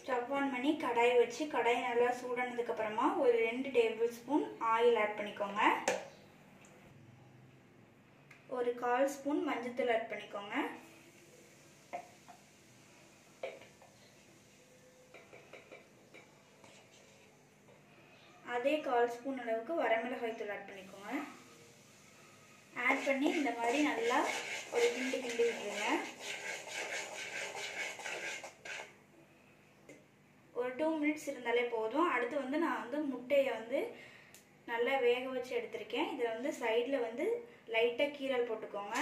Stove on பண்ணி கடாய் வச்சு கடாய் நல்லா சூடானதுக்கு அப்புறமா ஒரு ரெண்டு டேபிள் ஸ்பூன் ஆயில் ஆட் பண்ணிக்கோங்க ஒரு கால் ஸ்பூன் மஞ்சத்தூள் ஆட் பண்ணிக்கோங்க அதே கால் ஸ்பூன் அளவுக்கு வரமிளகாய் தூள் ஆட் பண்ணிக்கோங்க ஆட் பண்ணி இந்த மாதிரி நல்லா ஒரு கிண்டு கிண்டி விட்டுருங்க ஒரு டூ மினிட்ஸ் இருந்தாலே போதும் அடுத்து வந்து நான் வந்து முட்டையை வந்து நல்லா வேக வச்சு எடுத்திருக்கேன் இதில் வந்து சைடில் வந்து லைட்டாக கீரல் போட்டுக்கோங்க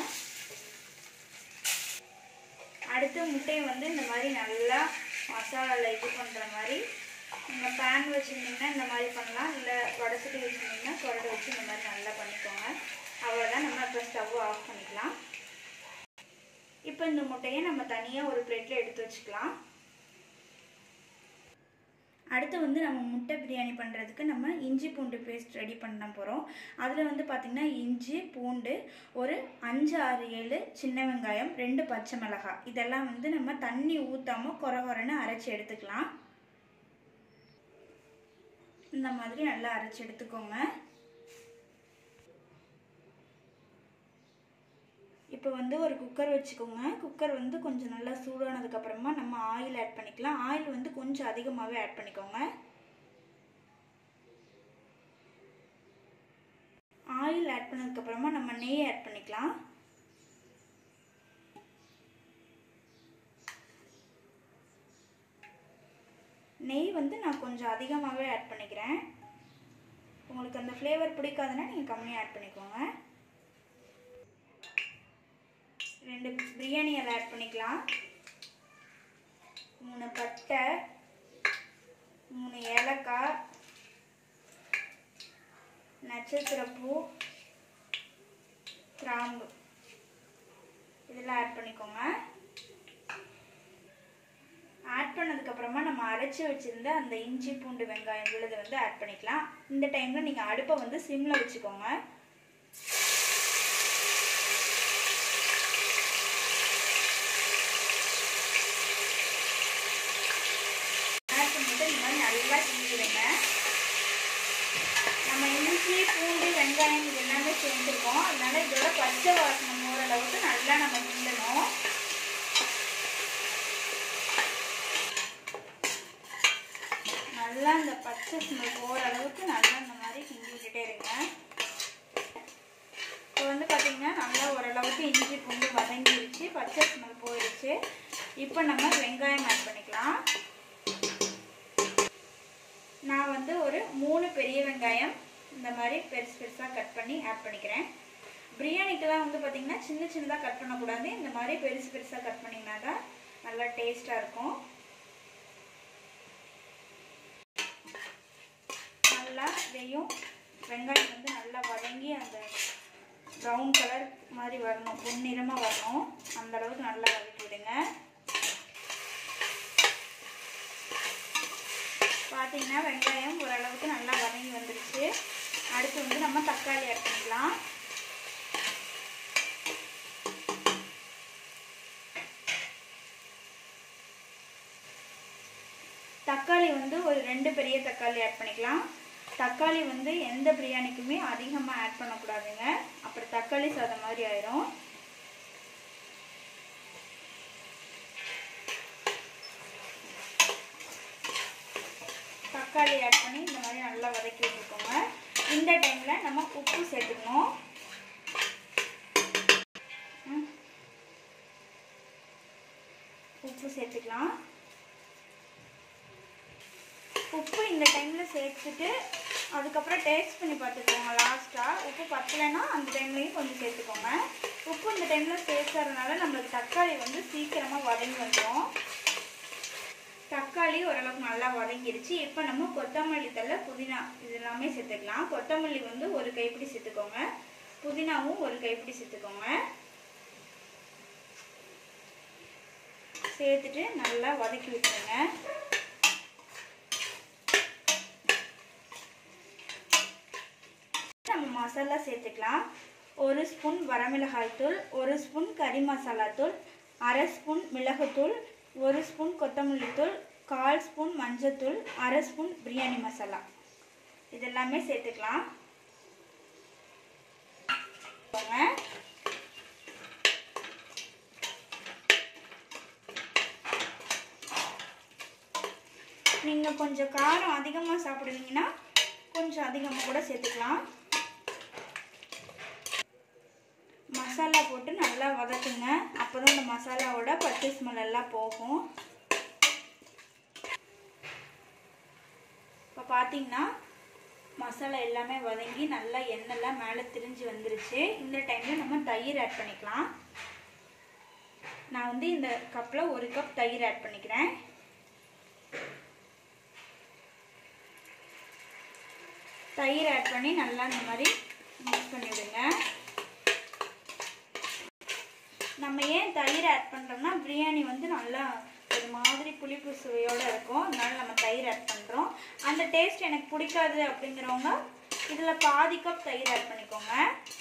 அடுத்து முட்டையை வந்து இந்த மாதிரி நல்லா மசாலாவில் இது பண்ணுற மாதிரி நீங்கள் பேன் வச்சுருந்தீங்கன்னா இந்த மாதிரி பண்ணலாம் இல்லை வடசட்டி வச்சுருந்தீங்கன்னா குரடை வச்சு இந்த மாதிரி நல்லா பண்ணிக்கோங்க அவ்வளோதான் நம்ம இப்போ ஸ்டவ் ஆஃப் பண்ணிக்கலாம் இப்போ இந்த முட்டையை நம்ம தனியாக ஒரு பிளேட்டில் எடுத்து வச்சுக்கலாம் அடுத்து வந்து நம்ம முட்டை பிரியாணி பண்ணுறதுக்கு நம்ம இஞ்சி பூண்டு பேஸ்ட் ரெடி பண்ண போகிறோம் அதில் வந்து பார்த்திங்கன்னா இஞ்சி பூண்டு ஒரு அஞ்சு ஆறு ஏழு சின்ன வெங்காயம் ரெண்டு பச்சை மிளகாய் இதெல்லாம் வந்து நம்ம தண்ணி ஊற்றாமல் குறை குறைன்னு அரைச்சி எடுத்துக்கலாம் இந்த மாதிரி நல்லா அரைச்சி எடுத்துக்கோங்க இப்போ வந்து ஒரு குக்கர் வச்சுக்கோங்க குக்கர் வந்து கொஞ்சம் நல்லா சூடானதுக்கப்புறமா நம்ம ஆயில் ஆட் பண்ணிக்கலாம் ஆயில் வந்து கொஞ்சம் அதிகமாகவே ஆட் பண்ணிக்கோங்க ஆயில் ஆட் பண்ணதுக்கப்புறமா நம்ம நெய் ஆட் பண்ணிக்கலாம் நெய் வந்து நான் கொஞ்சம் அதிகமாகவே ஆட் பண்ணிக்கிறேன் உங்களுக்கு அந்த ஃப்ளேவர் பிடிக்காதுன்னா நீங்கள் கம்மியாக ஆட் பண்ணிக்கோங்க ரெண்டு பிரியாணி இலை ஆட் பண்ணிக்கலாம் மூணு பட்டை மூணு ஏலக்காய் நட்சத்திரப்பூ கிராம்பு இதெல்லாம் ஆட் பண்ணிக்கோங்க ஆட் பண்ணதுக்கப்புறமா நம்ம அரைச்சி வச்சுருந்த அந்த இஞ்சி பூண்டு வெங்காயம் விழுதை வந்து ஆட் பண்ணிக்கலாம் இந்த டைமில் நீங்கள் அடுப்பை வந்து சிம்மில் வச்சுக்கோங்க ஆட் பண்ணிட்டு இந்த மாதிரி நல்லா கிண்டிடுங்க நம்ம இஞ்சி பூண்டு வெங்காயம் இது எல்லாமே சேர்ந்துருக்கோம் அதனால இதோட பச்சை வாசனை போகிற அளவுக்கு நல்லா நம்ம கிண்டணும் நல்லா இந்த பச்சை ஸ்மெல் போகிற அளவுக்கு நல்லா இந்த மாதிரி கிண்டி விட்டுட்டே இருங்க இப்போ வந்து பார்த்தீங்கன்னா நல்லா ஓரளவுக்கு இஞ்சி பூண்டு வதங்கிருச்சு பச்சை ஸ்மெல் போயிடுச்சு இப்போ நம்ம வெங்காயம் ஆட் பண்ணிக்கலாம் நான் வந்து ஒரு மூணு பெரிய வெங்காயம் இந்த மாதிரி பெருசு பெருசாக கட் பண்ணி ஆட் பண்ணிக்கிறேன் பிரியாணிக்கெல்லாம் வந்து பார்த்திங்கன்னா சின்ன சின்னதாக கட் பண்ணக்கூடாது இந்த மாதிரி பெருசு பெருசாக கட் பண்ணிங்கன்னா தான் நல்லா டேஸ்ட்டாக இருக்கும் நல்லா இதையும் வெங்காயம் வந்து நல்லா வதங்கி அந்த ப்ரௌன் கலர் மாதிரி வரணும் பொன்னிறமாக வரணும் அந்த அளவுக்கு நல்லா வதக்கி விடுங்க பார்த்தீங்கன்னா வெங்காயம் ஓரளவுக்கு நல்லா வதங்கி வந்துருச்சு அடுத்து வந்து நம்ம தக்காளி ஆட் பண்ணிக்கலாம் தக்காளி வந்து ஒரு ரெண்டு பெரிய தக்காளி ஆட் பண்ணிக்கலாம் தக்காளி வந்து எந்த பிரியாணிக்குமே அதிகமாக ஆட் பண்ணக்கூடாதுங்க அப்புறம் தக்காளி சாதம் மாதிரி ஆயிரும் தக்காளி ஆட் பண்ணி இந்த மாதிரி நல்லா வதக்கி விட்டுக்கோங்க இந்த டைமில் நம்ம உப்பு சேர்த்துக்கணும் ம். உப்பு சேர்த்துக்கலாம் உப்பு இந்த டைமில் சேர்த்துட்டு அதுக்கப்புறம் டேஸ்ட் பண்ணி பார்த்துக்கோங்க லாஸ்ட்டாக உப்பு பத்தலைன்னா அந்த டைம்லேயும் கொஞ்சம் சேர்த்துக்கோங்க உப்பு இந்த டைமில் சேர்க்கறதுனால நம்மளுக்கு தக்காளி வந்து சீக்கிரமாக வதங்கி வந்துடும் தக்காளி ஓரளவுக்கு நல்லா வதங்கிருச்சு இப்போ நம்ம கொத்தமல்லி தழை புதினா இது எல்லாமே சேர்த்துக்கலாம் கொத்தமல்லி வந்து ஒரு கைப்பிடி சேர்த்துக்கோங்க புதினாவும் ஒரு கைப்பிடி சேர்த்துக்கோங்க சேர்த்துட்டு நல்லா வதக்கி விட்டுருங்க நம்ம மசாலா சேர்த்துக்கலாம் ஒரு ஸ்பூன் வரமிளகாய் தூள் ஒரு ஸ்பூன் கறி மசாலா தூள் அரை ஸ்பூன் மிளகுத்தூள் ஒரு ஸ்பூன் கொத்தமல்லி தூள் கால் ஸ்பூன் மஞ்சத்தூள் அரை ஸ்பூன் பிரியாணி மசாலா இதெல்லாமே சேர்த்துக்கலாம் போங்க. நீங்கள் கொஞ்சம் காரம் அதிகமாக சாப்பிடுவீங்கன்னா கொஞ்சம் அதிகமாக கூட சேர்த்துக்கலாம் மசாலா போட்டு நல்லா வதக்குங்க அப்போ தான் இந்த மசாலாவோட பச்சை ஸ்மெல் எல்லாம் போகும் இப்போ பார்த்தீங்கன்னா மசாலா எல்லாமே வதங்கி நல்லா எண்ணெய்லாம் மேலே திரிஞ்சு வந்துருச்சு இந்த டைமில் நம்ம தயிர் ஆட் பண்ணிக்கலாம் நான் வந்து இந்த கப்பில் ஒரு கப் தயிர் ஆட் பண்ணிக்கிறேன் தயிர் ஆட் பண்ணி நல்லா இந்த மாதிரி மிக்ஸ் பண்ணி விடுங்க நம்ம ஏன் தயிர் ஆட் பண்ணுறோம்னா பிரியாணி வந்து நல்லா ஒரு மாதிரி புளிப்பு சுவையோடு இருக்கும் அதனால நம்ம தயிர் ஆட் பண்ணுறோம் அந்த டேஸ்ட் எனக்கு பிடிக்காது அப்படிங்கிறவங்க இதில் பாதி கப் தயிர் ஆட் பண்ணிக்கோங்க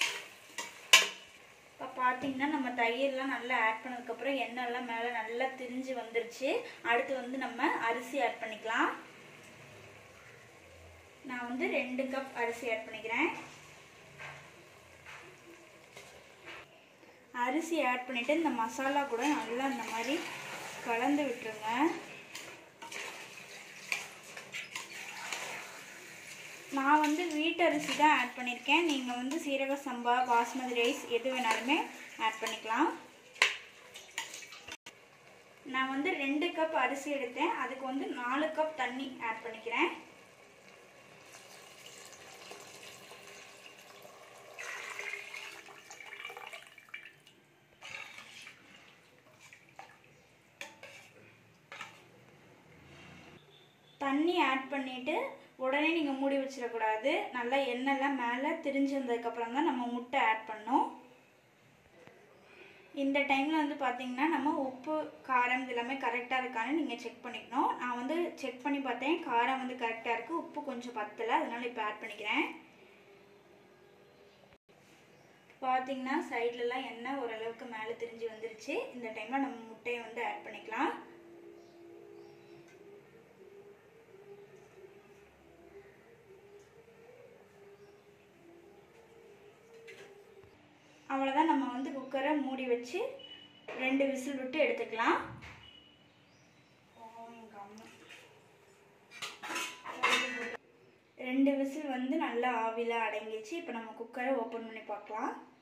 இப்போ பார்த்தீங்கன்னா நம்ம தயிர்லாம் நல்லா ஆட் பண்ணதுக்கப்புறம் எண்ணெய்லாம் மேலே நல்லா திரிஞ்சு வந்துருச்சு அடுத்து வந்து நம்ம அரிசி ஆட் பண்ணிக்கலாம் நான் வந்து ரெண்டு கப் அரிசி ஆட் பண்ணிக்கிறேன் அரிசி ஆட் பண்ணிவிட்டு இந்த மசாலா கூட நல்லா இந்த மாதிரி கலந்து விட்டுருங்க நான் வந்து வீட்டு அரிசி தான் ஆட் பண்ணியிருக்கேன் நீங்கள் வந்து சீரக சம்பா பாஸ்மதி ரைஸ் எது வேணாலுமே ஆட் பண்ணிக்கலாம் நான் வந்து ரெண்டு கப் அரிசி எடுத்தேன் அதுக்கு வந்து நாலு கப் தண்ணி ஆட் பண்ணிக்கிறேன் தண்ணி ஆட் பண்ணிவிட்டு உடனே நீங்கள் மூடி வச்சிடக்கூடாது நல்லா எண்ணெய்லாம் மேலே திரிஞ்சு வந்ததுக்கப்புறம் தான் நம்ம முட்டை ஆட் பண்ணோம் இந்த டைமில் வந்து பார்த்தீங்கன்னா நம்ம உப்பு காரம் இது எல்லாமே கரெக்டாக இருக்கான்னு நீங்கள் செக் பண்ணிக்கணும் நான் வந்து செக் பண்ணி பார்த்தேன் காரம் வந்து கரெக்டாக இருக்குது உப்பு கொஞ்சம் பத்தலை அதனால் இப்போ ஆட் பண்ணிக்கிறேன் பார்த்தீங்கன்னா சைட்லலாம் எண்ணெய் ஓரளவுக்கு மேலே திரிஞ்சு வந்துருச்சு இந்த டைமில் நம்ம முட்டையை வந்து ஆட் பண்ணிக்கலாம் அவ்வளோதான் நம்ம வந்து குக்கரை மூடி வச்சு ரெண்டு விசில் விட்டு எடுத்துக்கலாம் ரெண்டு விசில் வந்து நல்லா ஆவியில் அடங்கிச்சு இப்போ நம்ம குக்கரை ஓப்பன் பண்ணி பார்க்கலாம்